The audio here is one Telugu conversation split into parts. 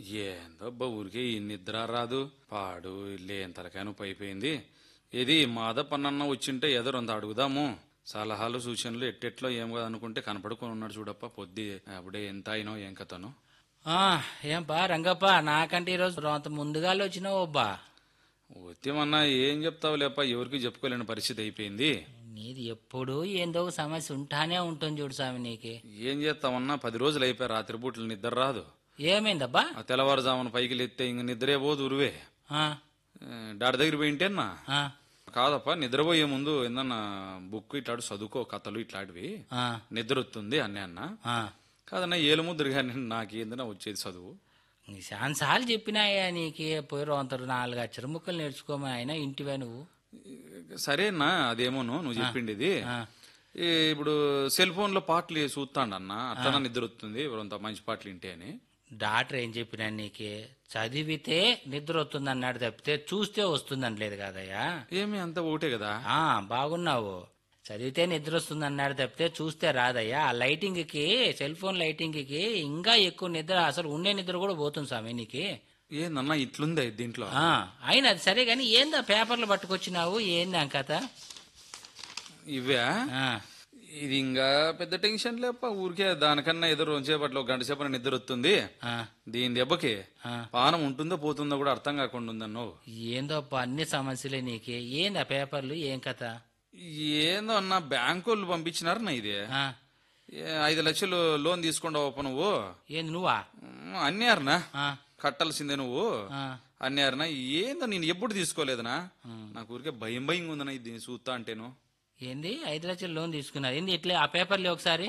ఏందబ్బా ఊరికే ఈ నిద్ర రాదు పాడు లేని తలకాయ నొప్పి అయిపోయింది ఇది మాదపన్నన్న వచ్చింటే ఏదో రెండు అడుగుదాము సలహాలు సూచనలు ఎట్టెట్లో ఏం కదా అనుకుంటే కనపడుకొని ఉన్నాడు చూడప్ప పొద్దు అప్పుడే ఎంత అయినో ఏం కథను ఆ, ఏం బా రంగప్ప నాకంటే ఈరోజు అంత ముందుగాలో వచ్చినావు బా వచ్చేమన్నా ఏం చెప్తావు లేప ఎవరికి చెప్పుకోలేని పరిస్థితి అయిపోయింది నీది ఎప్పుడు ఏందో ఒక సమస్య ఉంటానే ఉంటుంది చూడు స్వామి నీకు ఏం చేస్తామన్నా పది రోజులు అయిపోయి రాత్రి పూటలు నిద్ర రాదు ఏమైందబ్బా ఆ తెల్లవారుజామున పైకి లేస్తే ఇంక నిద్రే పోదు ఉరువే ఆ, ఏ, డాడి దగ్గర పోయింటేనా ఆ, కాదప్ప నిద్రపోయే ముందు ఏందన్నా బుక్ ఇట్లాడు చదువుకో కథలు ఇట్లాంటివి ఆ, నిద్ర వస్తుంది అన్నీ అన్న ఆ. కాదన్నా ఏలు ముద్ర కానీ నాకు ఏందన్నా వచ్చేది చదువు నీ చాలాసార్లు చెప్పినాయా నీకు పోయి రోంతరు నాలుగు అక్షర ముక్కలు నేర్చుకోమని అయినా ఇంటివే నువ్వు సరేనా అదేమోను నువ్వు చెప్పిండేది ఆ. ఈ ఇప్పుడు సెల్ ఫోన్ లో పాటలు చూస్తాండన్న అట్లా నిద్ర వస్తుంది అంత మంచి పాటలు వింటే అని డాక్టర్ ఏం చెప్పినా నీకు చదివితే నిద్ర వస్తుంది అన్నాడు తప్పితే చూస్తే వస్తుందని లేదు కదయ్యా ఏమి అంత ఒకటే కదా ఆ బాగున్నావు చదివితే నిద్ర వస్తుంది అన్నాడు తప్పితే చూస్తే రాదయ్యా ఆ లైటింగ్ కి సెల్ ఫోన్ లైటింగ్ కి ఇంకా ఎక్కువ నిద్ర అసలు ఉండే నిద్ర కూడా పోతుంది స్వామి నీకు ఏందన్నా ఇట్లుందే దీంట్లో ఆ, అయినా అది సరే కానీ ఏందా పేపర్లు పట్టుకొచ్చినావు ఏంది ఆ కథ ఇవే ఆ, ఇది ఇంకా పెద్ద టెన్షన్ లేప ఊరికే దానికన్నా ఎదురు రోజేపట్లో గంట సేపటి నిద్ర వస్తుంది ఆ, దీని దెబ్బకి ఆ. పానం ఉంటుందో పోతుందో కూడా అర్థం కాకుండా ఉందన్నో ఏందో అబ్బా, అన్ని సమస్యలే నీకు ఏంది ఆ పేపర్లు ఏం కథ ఏందో అన్న బ్యాంకు వాళ్ళు పంపించినారు నా ఇది ఆ, ఏ, ఐదు లక్షలు లోన్ తీసుకుంటావు నువ్వు ఏంది నువ్వా ఉమ్, అన్నారనా ఆ, కట్టాల్సిందే నువ్వు ఆ, అన్నారనా ఏందో నేను ఎప్పుడు తీసుకోలేదనా నాకు ఊరికే భయం భయం ఉందనా ఇది చూస్తా అంటేను ఏంది ఐదు లక్షలు లోన్ తీసుకున్నారు ఏంది ఇట్లే ఆ పేపర్లు ఒకసారి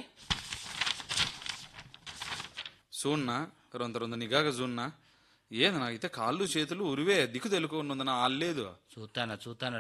చూన్నా రొంత రొంత నిఘాగా చూన్నా ఏంది నాకైతే కాళ్ళు చేతులు ఉరివే దిక్కు తెలుకుండా ఉందనా ఆల్లేదు చూస్తాను చూస్తాను